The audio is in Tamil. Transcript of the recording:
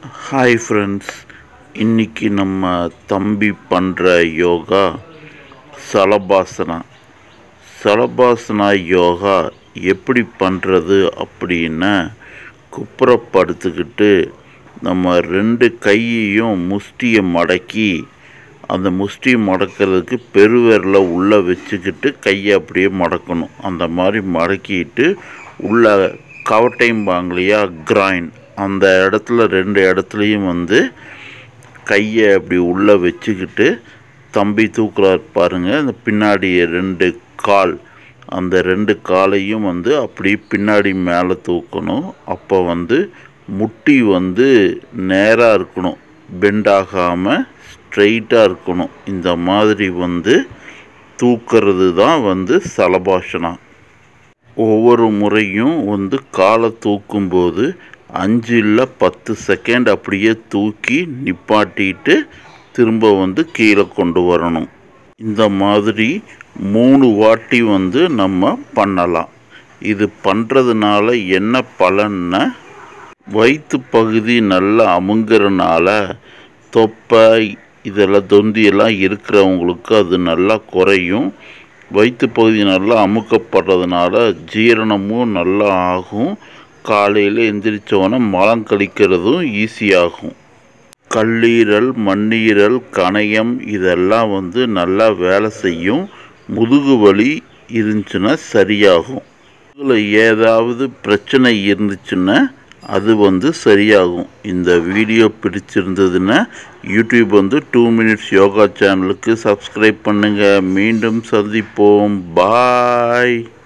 ஹாய் ஃப்ரெண்ட்ஸ் இன்னைக்கு நம்ம தம்பி பண்ணுற யோகா சலபாசனா சலபாசனா யோகா எப்படி பண்ணுறது அப்படின்னா குப்புறப்படுத்துக்கிட்டு நம்ம ரெண்டு கையையும் முஷ்டியை மடக்கி அந்த முஷ்டி மடக்கிறதுக்கு பெருவிரலை உள்ளே வச்சுக்கிட்டு கையை அப்படியே மடக்கணும் அந்த மாதிரி மடக்கிட்டு உள்ள கவட்டைம்பாங்க இல்லையா கிரைன் அந்த இடத்துல ரெண்டு இடத்துலையும் வந்து கையை அப்படி உள்ளே வச்சுக்கிட்டு தம்பி தூக்குறார் பாருங்க அந்த பின்னாடி ரெண்டு கால் அந்த ரெண்டு காலையும் வந்து அப்படி பின்னாடி மேலே தூக்கணும் அப்போ வந்து முட்டி வந்து நேராக இருக்கணும் பெண்ட் ஆகாமல் ஸ்ட்ரெயிட்டாக இருக்கணும் இந்த மாதிரி வந்து தூக்கிறது தான் வந்து சலபாஷனா ஒவ்வொரு முறையும் வந்து காலை தூக்கும்போது அஞ்சு இல்லை பத்து செகண்ட் அப்படியே தூக்கி நிப்பாட்டிட்டு திரும்ப வந்து கீழே கொண்டு வரணும் இந்த மாதிரி மூணு வாட்டி வந்து நம்ம பண்ணலாம் இது பண்ணுறதுனால என்ன பலன்னா வயிற்று பகுதி நல்லா அமுங்கிறனால தொப்பை இதெல்லாம் தொந்தியெல்லாம் இருக்கிறவங்களுக்கு அது நல்லா குறையும் வயிற்று பகுதி நல்லா அமுக்கப்படுறதுனால ஜீரணமும் நல்லா ஆகும் காலையில் எந்திரிச்சோன்னே மலம் கழிக்கிறதும் ஈஸியாகும் கல்லீரல் மண்ணீரல் கணையம் இதெல்லாம் வந்து நல்லா வேலை செய்யும் முதுகு வலி இருந்துச்சுன்னா சரியாகும் இதில் ஏதாவது பிரச்சனை இருந்துச்சுன்னா அது வந்து சரியாகும் இந்த வீடியோ பிடிச்சிருந்ததுன்னா யூடியூப் வந்து டூ மினிட்ஸ் யோகா சேனலுக்கு சப்ஸ்கிரைப் பண்ணுங்கள் மீண்டும் சந்திப்போம் பாய்